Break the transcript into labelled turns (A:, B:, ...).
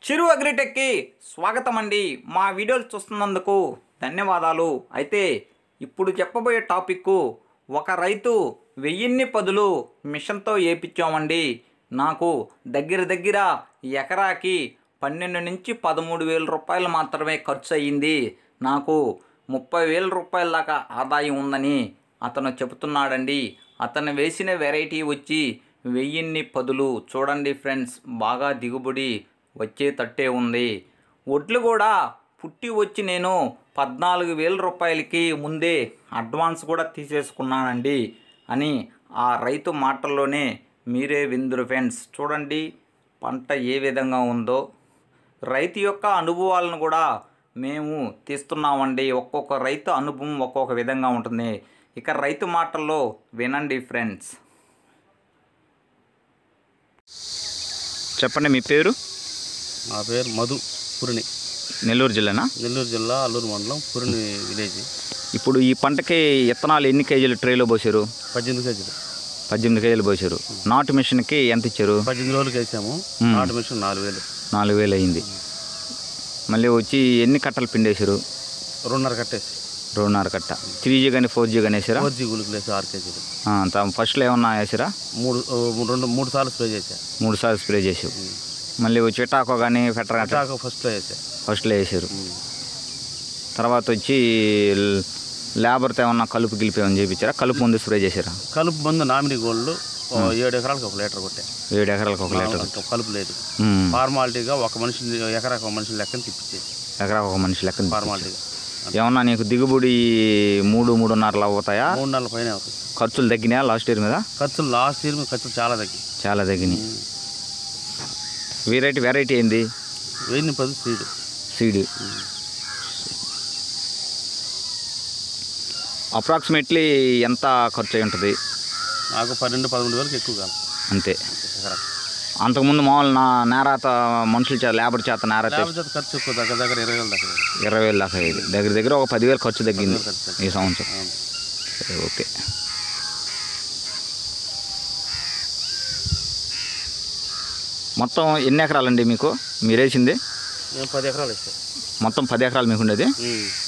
A: చిరు అగ్రిటెక్కి స్వాగతం అండి మా వీడియోలు చూస్తున్నందుకు ధన్యవాదాలు అయితే ఇప్పుడు చెప్పబోయే టాపిక్ ఒక రైతు వెయ్యిన్ని పదులు మిషన్తో వేయించామండి నాకు దగ్గర దగ్గర ఎకరాకి పన్నెండు నుంచి పదమూడు వేల రూపాయలు మాత్రమే ఖర్చు అయ్యింది నాకు ముప్పై వేల రూపాయల దాకా ఆదాయం ఉందని అతను చెబుతున్నాడండి అతను వేసిన వెరైటీ వచ్చి వెయ్యిన్ని పదులు చూడండి ఫ్రెండ్స్ బాగా దిగుబడి వచ్చేటట్టే ఉంది వడ్లు కూడా పుట్టి వచ్చి నేను పద్నాలుగు వేల రూపాయలకి ముందే అడ్వాన్స్ కూడా తీసేసుకున్నానండి అని ఆ రైతు మాటల్లోనే మీరే విందురు ఫ్రెండ్స్ చూడండి పంట ఏ విధంగా ఉందో రైతు యొక్క అనుభవాలను కూడా మేము తీస్తున్నామండి ఒక్కొక్క రైతు అనుభవం ఒక్కొక్క విధంగా ఉంటుంది ఇక రైతు మాటల్లో వినండి ఫ్రెండ్స్ చెప్పండి మీ పేరు
B: నా పేరు మధు పురిని
A: నెల్లూరు జిల్లానా
B: నెల్లూరు జిల్లా అల్లూరు మండలం పురిని విలేజ్
A: ఇప్పుడు ఈ పంటకి విత్తనాలు ఎన్ని కేజీలు ట్రేలో పోసారు
B: పద్దెనిమిది కేజీలు
A: పద్దెనిమిది కేజీలు పోసారు నాటు మిషన్కి ఎంత ఇచ్చారు
B: పద్దెనిమిది రోజులకి వేసాము
A: మ్మ్.
B: నాటు మిషన్ నాలుగు వేలు
A: నాలుగు వేలు అయింది మళ్ళీ వచ్చి ఎన్ని కట్టలు పిండేశారు
B: రెండున్నర కట్టేసి
A: రెండున్నర కట్ట త్రీ జీ కానీ ఫోర్ జీ కానీ వేసారా
B: ఫోర్ జీ గులికి వేసి ఆరు కేజీలు
A: ఆ, తా- ఫస్ట్లో ఏమన్నా వేసారా
B: మూడు ఓ, రెండు మూడు సార్లు స్ప్రే చేశా
A: మూడు సార్లు స్ప్రే చేసావు మళ్ళీ వచ్చి విటాకో కానీ ఫెటర్ గట్ట
B: అటాక ఫస్ట్లో వేసా
A: ఫస్ట్లో వేసారు
B: మ్మ్.
A: తర్వాత వచ్చి ల్- లేబర్తో ఏమన్నా కలుపు గిలిపి ఏమన్నా చేయించారా కలుపు ముందు స్ప్రే చేసారా
B: కలుపు మందు నామినీ గోల్డ్ ఓ ఏడు ఎకరాలకు ఒక లీటర్ కొట్టా
A: ఏడు ఎకరాలకు ఒక లీటర్
B: ఇంకా కలుపు లేదు
A: ఉమ్.
B: ఫార్మాలిటీగా ఒక మనిషి ఎకరాకు ఒక మనిషి లెక్కన తిప్పించేసి
A: ఎకరాకు ఒక మనిషి లెక్క
B: ఫార్మాలిటీగా
A: ఏమన్నా నీకు దిగుబడి మూడు మూడున్నరలు అవుతాయా
B: మూడు నెలల పైన అవుతుంది
A: ఖర్చులు తగ్గినాయా లాస్ట్ ఇయర్ మీద
B: ఖర్చులు లాస్ట్ ఇయర్ మీద ఖర్చులు చాలా తగ్గి
A: చాలా తగ్గినాయి వెరైటీ వెరైటీ ఏంది
B: వెయ్యి పది స్పీడ్
A: సీడ్ అప్రాక్సిమేట్లీ ఎంత ఖర్చు అయి ఉంటుంది
B: నాకు పన్నెండు పదమూడు వేలకు ఎక్కువ కాదు
A: అంతే
B: ఎకరాకు
A: అంతకుముందు మామూలు నా నేరాత మనుషుల చేత లేబర్ చేత నేరాత
B: లేబర్ చేత ఖర్చు ఎక్కువ దగ్గర దగ్గర ఇరవై వేలు దాకా అయ్యేది.
A: ఇరవై వేలు దాకా అయ్యేది దగ్గర దగ్గర ఒక పదివేలు ఖర్చు తగ్గింది
B: ఖర్చు తగ్గింది.
A: ఈ సంవత్సరం
B: అవును.
A: సరే, ఓకే మొత్తం ఎన్ని ఎకరాలండి మీకు మీరు వేసింది
B: నేను పది ఎకరాలు ఇస్తాను
A: మొత్తం పది ఎకరాలు మీకు ఉండేది